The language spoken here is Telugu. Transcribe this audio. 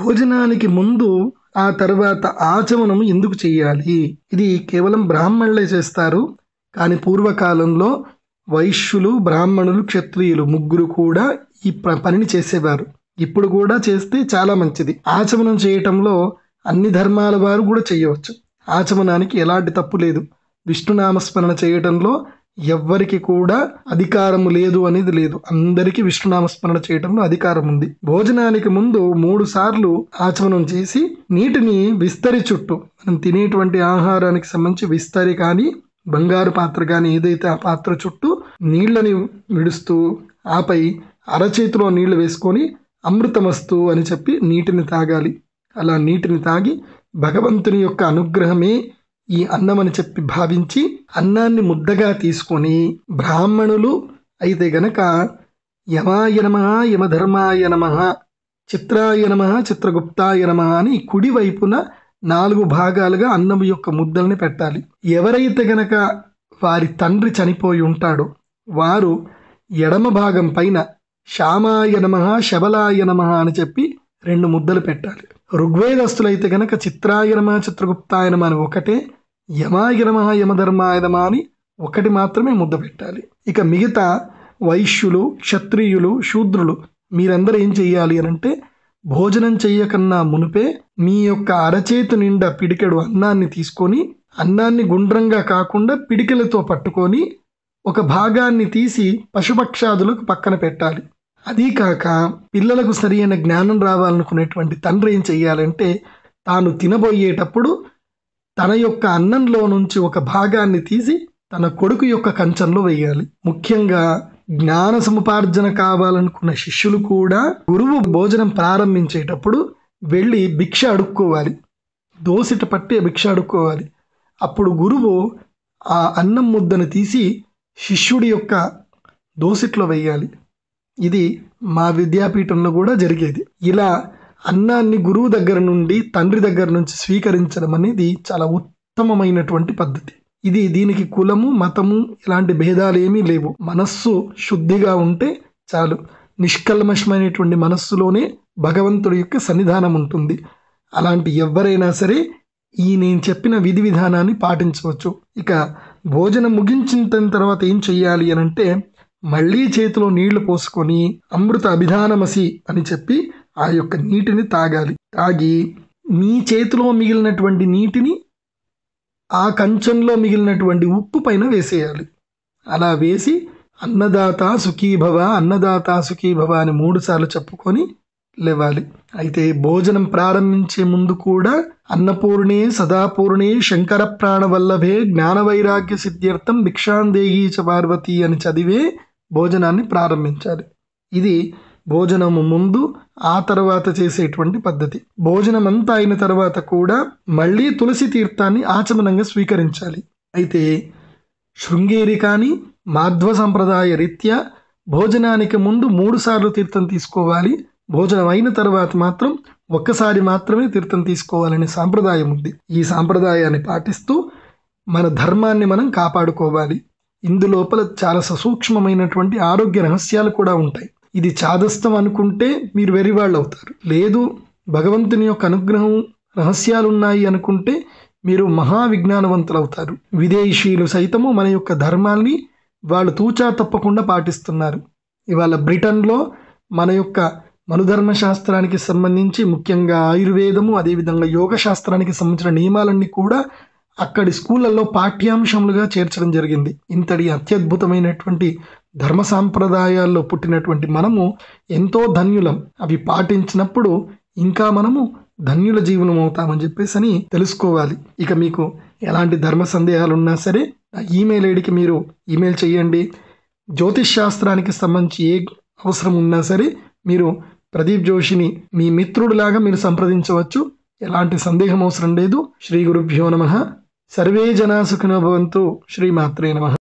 భోజనానికి ముందు ఆ తర్వాత ఆచమనం ఎందుకు చేయాలి ఇది కేవలం బ్రాహ్మణులే చేస్తారు కానీ పూర్వకాలంలో వైశ్యులు బ్రాహ్మణులు క్షత్రియులు ముగ్గురు కూడా ఈ ప్ర- పనిని చేసేవారు ఇప్పుడు కూడా చేస్తే చాలా మంచిది ఆచమనం చేయటంలో అన్ని ధర్మాల వారు కూడా చేయవచ్చు ఆచమనానికి ఎలాంటి తప్పు లేదు విష్ణునామస్మరణ చేయటంలో ఎవ్వరికి కూడా అధికారము లేదు అనేది లేదు అందరికీ విష్ణునామస్మరణ చేయటంలో అధికారం ఉంది భోజనానికి ముందు మూడు సార్లు ఆచమనం చేసి నీటిని విస్తరి చుట్టూ మనం తినేటువంటి ఆహారానికి సంబంధించి విస్తరి కానీ బంగారు పాత్ర కానీ ఏదైతే ఆ పాత్ర చుట్టూ నీళ్ళని విడుస్తూ ఆపై అరచేతిలో నీళ్లు వేసుకొని అమృతమస్తు అని చెప్పి నీటిని తాగాలి అలా నీటిని తాగి భగవంతుని యొక్క అనుగ్రహమే ఈ అన్నం అని చెప్పి భావించి అన్నాన్ని ముద్దగా తీసుకొని బ్రాహ్మణులు అయితే గనక యమాయ నమ యమధర్మాయ నమ చిత్రాయ నమ చిత్రగుప్తాయ నమ అని కుడి వైపున నాలుగు భాగాలుగా అన్నం యొక్క ముద్దల్ని పెట్టాలి ఎవరైతే గనక వారి తండ్రి చనిపోయి ఉంటాడో వారు ఎడమ భాగం పైన శ్యామాయ నమ శబలాయ నమ అని చెప్పి రెండు ముద్దలు పెట్టాలి ఋగ్వేదస్తులైతే గనక చిత్రాయ నమ చిత్రగుప్తాయ నమ అని ఒకటే యమాయ నమ యమధర్మాయ నమ అని ఒకటి మాత్రమే ముద్ద పెట్టాలి ఇక మిగతా వైశ్యులు క్షత్రియులు శూద్రులు మీరందరూ ఏం చెయ్యాలి అని అంటే భోజనం చెయ్యకన్నా మునిపే మీ యొక్క అరచేతు నిండా పిడికెడు అన్నాన్ని తీసుకొని అన్నాన్ని గుండ్రంగా కాకుండా పిడికెలతో పట్టుకొని ఒక భాగాన్ని తీసి పశుపక్షాదులకు పక్కన పెట్టాలి అదీ కాక పిల్లలకు సరైన జ్ఞానం రావాలనుకునేటువంటి తండ్రి ఏం చెయ్యాలంటే తాను తినబోయేటప్పుడు తన యొక్క అన్నంలో నుంచి ఒక భాగాన్ని తీసి తన కొడుకు యొక్క కంచంలో వేయాలి ముఖ్యంగా జ్ఞాన సముపార్జన కావాలనుకున్న శిష్యులు కూడా గురువు భోజనం ప్రారంభించేటప్పుడు వెళ్ళి భిక్ష అడుక్కోవాలి దోసిట పట్టి భిక్ష అడుక్కోవాలి అప్పుడు గురువు ఆ అన్నం ముద్దను తీసి శిష్యుడి యొక్క దోసిట్లో వేయాలి ఇది మా విద్యాపీఠంలో కూడా జరిగేది ఇలా అన్నాన్ని గురువు దగ్గర నుండి తండ్రి దగ్గర నుంచి స్వీకరించడం అనేది చాలా ఉత్తమమైనటువంటి పద్ధతి ఇది దీనికి కులము మతము ఇలాంటి భేదాలు ఏమీ లేవు మనస్సు శుద్ధిగా ఉంటే చాలు నిష్కల్మషమైనటువంటి మనస్సులోనే భగవంతుడి యొక్క సన్నిధానం ఉంటుంది అలాంటి ఎవరైనా సరే ఈ నేను చెప్పిన విధి విధానాన్ని పాటించవచ్చు ఇక భోజనం ముగించిన తర్వాత ఏం చెయ్యాలి అని అంటే మళ్ళీ చేతిలో నీళ్లు పోసుకొని అమృత అభిధానమసి అని చెప్పి ఆ యొక్క నీటిని తాగాలి తాగి మీ చేతిలో మిగిలినటువంటి నీటిని ఆ కంచంలో మిగిలినటువంటి ఉప్పు పైన వేసేయాలి అలా వేసి అన్నదాత సుఖీభవ అన్నదాత సుఖీభవ అని మూడు సార్లు చెప్పుకొని లేవాలి అయితే భోజనం ప్రారంభించే ముందు కూడా అన్నపూర్ణే సదాపూర్ణే శంకర ప్రాణవల్లభే జ్ఞాన వైరాగ్య సిద్ధ్యర్థం భిక్షాందేహి చ పార్వతి అని చదివే భోజనాన్ని ప్రారంభించాలి ఇది భోజనము ముందు ఆ తర్వాత చేసేటువంటి పద్ధతి భోజనం అంతా అయిన తర్వాత కూడా మళ్ళీ తులసి తీర్థాన్ని ఆచమనంగా స్వీకరించాలి అయితే శృంగేరి కానీ మాధ్వ సంప్రదాయ రీత్యా భోజనానికి ముందు మూడు సార్లు తీర్థం తీసుకోవాలి భోజనం అయిన తర్వాత మాత్రం ఒక్కసారి మాత్రమే తీర్థం తీసుకోవాలనే సాంప్రదాయం ఉంది ఈ సాంప్రదాయాన్ని పాటిస్తూ మన ధర్మాన్ని మనం కాపాడుకోవాలి ఇందులోపల చాలా ససూక్ష్మమైనటువంటి ఆరోగ్య రహస్యాలు కూడా ఉంటాయి ఇది చాదస్తం అనుకుంటే మీరు వెర్రివాళ్ళు అవుతారు లేదు భగవంతుని యొక్క అనుగ్రహం రహస్యాలు ఉన్నాయి అనుకుంటే మీరు మహా విజ్ఞానవంతులు అవుతారు విదేశీయులు సైతము మన యొక్క ధర్మాల్ని వాళ్ళు తూచా తప్పకుండా పాటిస్తున్నారు ఇవాళ బ్రిటన్లో మన యొక్క మనుధర్మ శాస్త్రానికి సంబంధించి ముఖ్యంగా ఆయుర్వేదము అదేవిధంగా యోగ శాస్త్రానికి సంబంధించిన నియమాలన్నీ కూడా అక్కడి స్కూళ్ళల్లో పాఠ్యాంశములుగా చేర్చడం జరిగింది ఇంతటి అత్యద్భుతమైనటువంటి ధర్మ సాంప్రదాయాల్లో పుట్టినటువంటి మనము ఎంతో ధన్యులం అవి పాటించినప్పుడు ఇంకా మనము ధన్యుల జీవనం అవుతామని చెప్పేసి అని తెలుసుకోవాలి ఇక మీకు ఎలాంటి ధర్మ సందేహాలు ఉన్నా సరే ఆ ఈమెయిల్ ఐడికి మీరు ఈమెయిల్ చేయండి జ్యోతిష్ శాస్త్రానికి సంబంధించి ఏ అవసరం ఉన్నా సరే మీరు ప్రదీప్ జోషిని మీ మిత్రుడిలాగా మీరు సంప్రదించవచ్చు ఎలాంటి సందేహం అవసరం లేదు శ్రీ గురుభ్యో నమ సర్వే జనా సుఖినో భవంతు శ్రీమాత్రే నమ